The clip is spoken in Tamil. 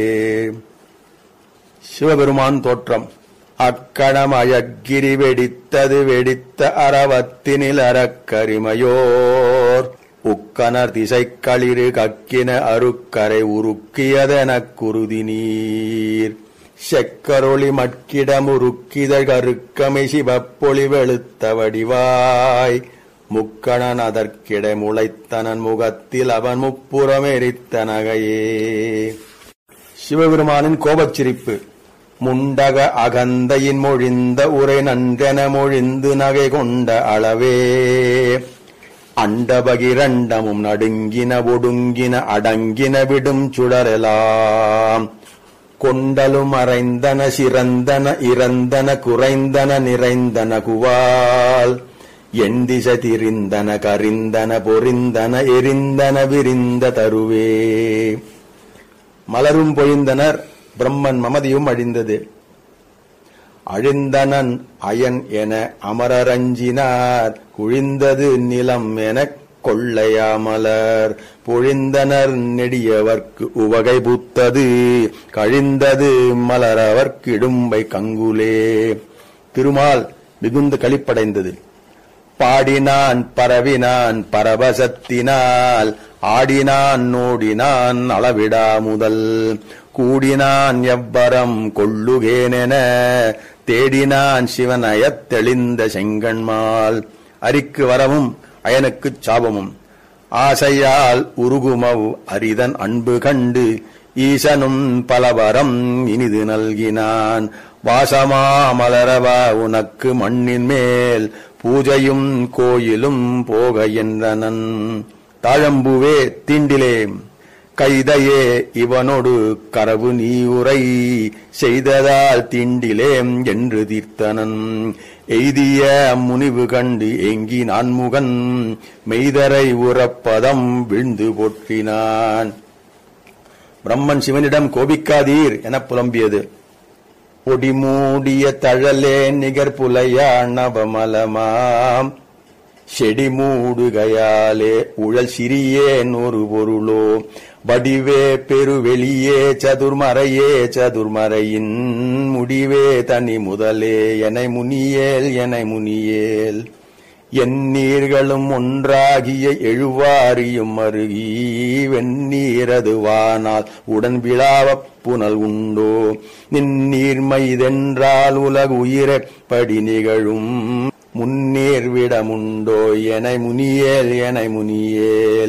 சிவபெருமான் தோற்றம் அக்கணம் அயக்கிரி வெடித்தது வெடித்த அரவத்தினில் அறக்கரிமையோர் உக்கனர் திசைக்களிறு கக்கின அருக்கரை உருக்கியதெனக் குருதி நீர் செக்கரொளி மட்கிடமுருக்கிதழ் கருக்கமை சிவப்பொளி வெளுத்த வடிவாய் முக்கணன் அதற்கிட முளைத்தனன் முகத்தில் அவன் முப்புறம் எரித்த நகையே சிவபெருமானின் கோபச்சிரிப்பு முண்டக அகந்தையின் மொழிந்த உரை நன்றென மொழிந்து நகை கொண்ட அளவே அண்டபகிரண்டமும் நடுங்கின ஒடுங்கின அடங்கின விடும் சுடரெலாம் கொண்டலும் அறைந்தன சிறந்தன இறந்தன குறைந்தன நிறைந்தன குவால் எண்டிச திரிந்தன கரிந்தன பொறிந்தன எரிந்தன விரிந்த தருவே மலரும் பொழிந்தனர் பிரம்மன் மமதியும் அழிந்தது அழிந்தனன் அயன் என அமரரஞ்சினார் குழிந்தது நிலம் எனக் கொள்ளையாமலர் பொழிந்தனர் நெடியவர்க்கு உவகை புத்தது கழிந்தது மலரவர்க்கு இடும்பை கங்குலே திருமால் மிகுந்த களிப்படைந்தது பாடினான் பரவினான் பரவசத்தினால் ஆடினான் நோடினான் அளவிடா முதல் கூடினான் எவ்வரம் கொள்ளுகேனென தேடினான் சிவனயத் தெளிந்த செங்கண்மால் அரிக்கு வரவும் அயனுக்குச் சாபமும் ஆசையால் உருகுமவ் அரிதன் அன்பு கண்டு ஈசனும் பலவரம் இனிது நல்கினான் வாசமா மலரவா உனக்கு மண்ணின் மேல் பூஜையும் கோயிலும் போக என்றனன் தாழம்பூவே தீண்டிலே கைதையே இவனொடு கரவு நீயுரை செய்ததால் தீண்டிலேம் என்று தீர்த்தனன் எய்திய முனிவு கண்டு ஏங்கி நான்முகன் மெய்தரை உறப்பதம் விழுந்து போற்றினான் பிரம்மன் சிவனிடம் கோபிக்காதீர் எனப் புலம்பியது பொடிமூடிய தழலே நிகர் புலையாணவமலமாம் செடி மூடுகையாலே உழல் சிறியேன் ஒரு பொருளோ வடிவே பெருவெளியே சதுர்மறையே சதுர்மறையின் முடிவே தனி முதலே எனை முனியேல் எனை முனியேல் என் நீர்களும் ஒன்றாகிய எழுவாரியும் அருகி வெந்நீரதுவானால் உடன் விழாவப் புனல் உண்டோ நின்னீர்மைதென்றால் உலகு உயிரெப்படி நிகழும் முன்னேர் விடமுண்டோ எனை முனியேல் எனை முனியேல்